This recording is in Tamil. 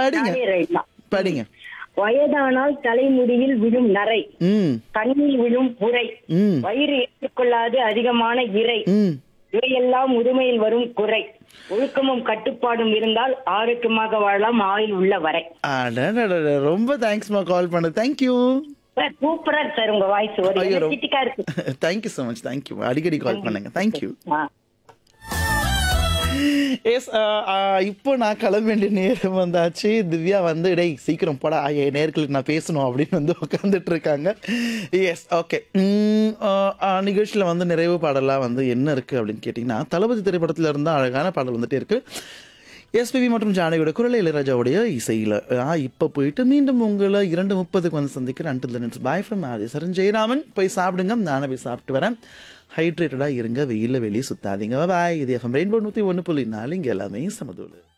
படிங்க நானே ரைட் தான் படிங்க வயதானால் தலைமுடியில் விழும் நரை ம் கண்ணில் விழும் புரை ம் வயிறு ஏற்றுக்கொள்ளாது அதிகமான இறை ம் இவையெல்லாம் முதுமையில் வரும் குறை ஒழுக்கமும் கட்டுப்பாடும் இருந்தால் ஆரோக்கியமாக வாழலாம் ஆயுள் உள்ள வரை அடடடட, ரொம்ப தேங்க்ஸ்மா கால் பண்ண தேங்க்யூ சார் சூப்பரா இருக்கு சார் உங்க வாய்ஸ் ஒரு ஐயோ, ரொம்ப- எனர்ஜெட்டிக்கா இருக்கு தேங்க்யூ ஸோ மச் தேங்க்யூ அடிக்கடி கால் பண்ணுங்க தேங்க்யூ ஆ. எஸ் இப்போ நான் கிளம்ப வேண்டிய நேரம் வந்தாச்சு திவ்யா வந்து டேய் சீக்கிரம் போடா என் நேர்களுக்கு நான் பேசணும் அப்படின்னு வந்து உட்காந்துட்டு இருக்காங்க எஸ் ஓகே நிகழ்ச்சியில் வந்து நிறைவு பாடலாம் வந்து என்ன இருக்குது அப்படின்னு கேட்டிங்கன்னா தளபதி திரைப்படத்தில் இருந்தால் அழகான பாடல் வந்துட்டே இருக்கு எஸ்பிபி மற்றும் ஜானகியோட குரல் இளையராஜாவுடைய இசையில் இப்போ போயிட்டு மீண்டும் உங்களை இரண்டு முப்பதுக்கு வந்து சந்திக்கிறேன் until bye from Aadhi Saran Jayaraman போய் சாப்பிடுங்க நானே போய் சாப்பிட்டு வரேன் ஹைட்ரேட்டடாக இருங்க வெயிலில் வெளியே சுத்தாதீங்க பாய் இது எஃப்எம் ரெயின்போ நூற்றி ஒன்று புள்ளி நாலு இங்கே எல்லாமே சமதூள்